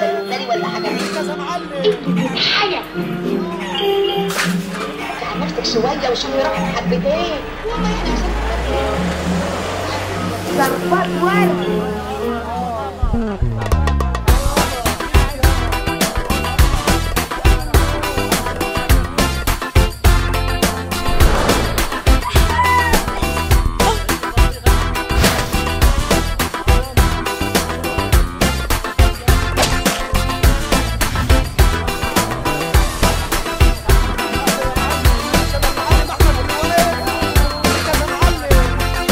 روزاري ولا حاجه من كذا معلم حاجه عن نفسك شويه وشوفي روحك حبتين والله انا عشان ظبط ورد كذا معلم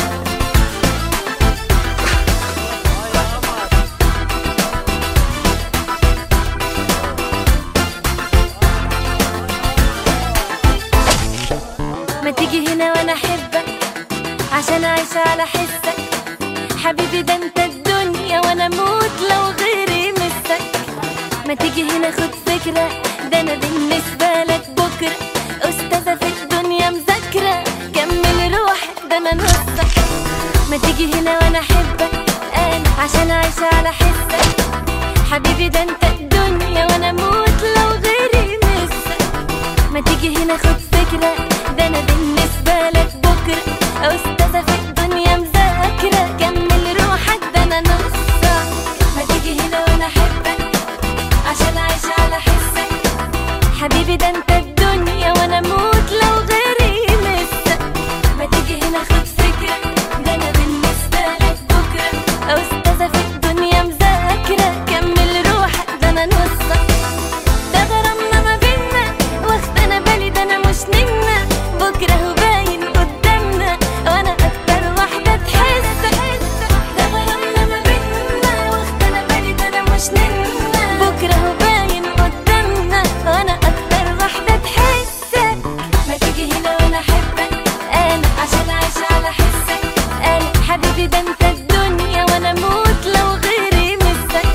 ما تيجي هنا وانا احبك عشان اعيش على حسك حبيبي ده انت الدنيا وانا اموت لو غيري مسك ما تيجي هنا خد فكرة ده انا بالنسبة لك بكرة استاذة في الدنيا مذاكرة كمل روحك ده انا نصك ما تيجي هنا وانا احبك انا عشان اعيش على حسك حبيبي ده انت الدنيا وانا اموت لو غيري مسك ما تيجي هنا خد فكرة ده أنا بالنسبة لك بكرة أستاذة في الدنيا مذاكرة كمل روحك ده أنا نصك ما تيجي هنا وأنا أحبك عشان أعيش على حسك حبيبي ده أنت الدنيا وأنا أموت لو غيري مسك ما تيجي هنا خد فكرة ده أنا بالنسبة لك بكرة أستاذة في الدنيا مذاكرة كمل روحك ده أنا نصك ده غرامنا ما بينا واخد انا بالي ده انا مش نمنا بكره هو باين قدامنا وانا اكتر واحده تحس ده غرامنا ما بينا واخد انا بالي ده انا مش نمنا بكره هو باين قدامنا وانا اكتر واحده تحسك ما تيجي هنا وانا احبك انا عشان اعيش على حسك انا حبيبي ده انت الدنيا وانا اموت لو غيري مسك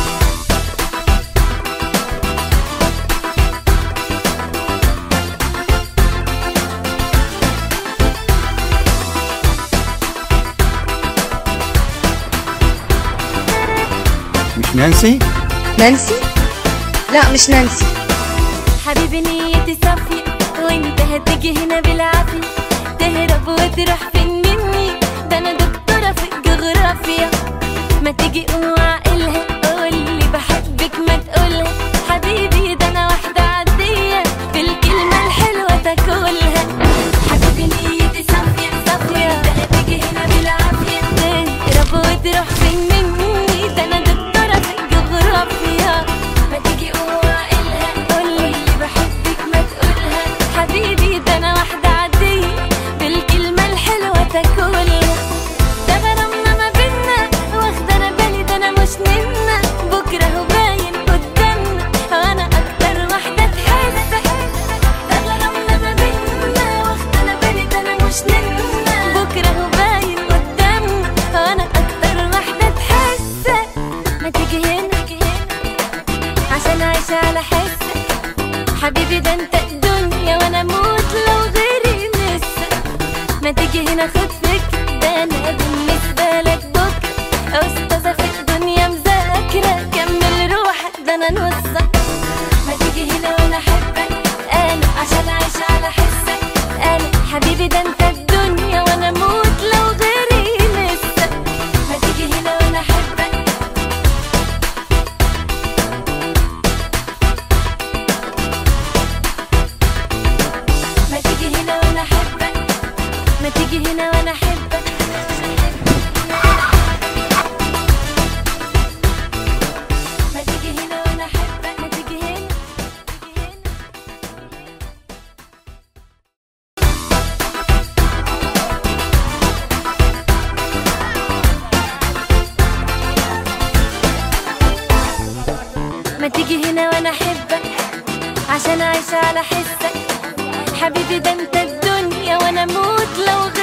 مش نانسي نانسي لا مش نانسي حبيبي نيتي صافية وانت هتيجي هنا بالعافية تهرب وتروح فين مني ده انا دكتورة في الجغرافيا ما تيجي قوم عقلها قولي بحبك ما تقولها حبيبي ده انا واحدة عادية بالكلمة الحلوة تاكلها حبيبي نيتي صافية صافية ده هتيجي هنا بالعافية تهرب وتروح فين مني ده انا دكتورة في الجغرافيا ما تيجي قوم عقلها قولي بحبك ما تقولها حبيبي ده انا واحدة عادية بالكلمة الحلوة تاكلها ده غرامنا ما بينا واخدة انا بالي ده انا مش نمنا بكرة هو باين قدامنا وانا اكتر واحدة تحس ده غرامنا ما بينا واخدة انا بالي ده انا مش نمنا بكرة هو باين قدامنا وانا اكتر واحدة تحس ما تيجي هنا عشان اعيش على حسك حبيبي ده انت الدنيا وانا اموت لو غيري مسك ما تيجي هنا خد فكرة ده انا بالنسبة لك بكرة استاذة في الدنيا مذاكرة كمل روحك ده انا نصك ما تيجي هنا وانا احبك انا عشان اعيش على حسك انا حبيبي ده انت الدنيا وانا اموت لو غيري مسك ما تيجي هنا وانا احبك ما تيجي هنا وانا احبك ما تيجي هنا وانا احبك ما تيجي هنا وانا احبك ما تيجي هنا تيجي هنا ما تيجي هنا وانا احبك عشان اعيش على حسك حبيبي ده انت الدنيا وانا اموت لو غير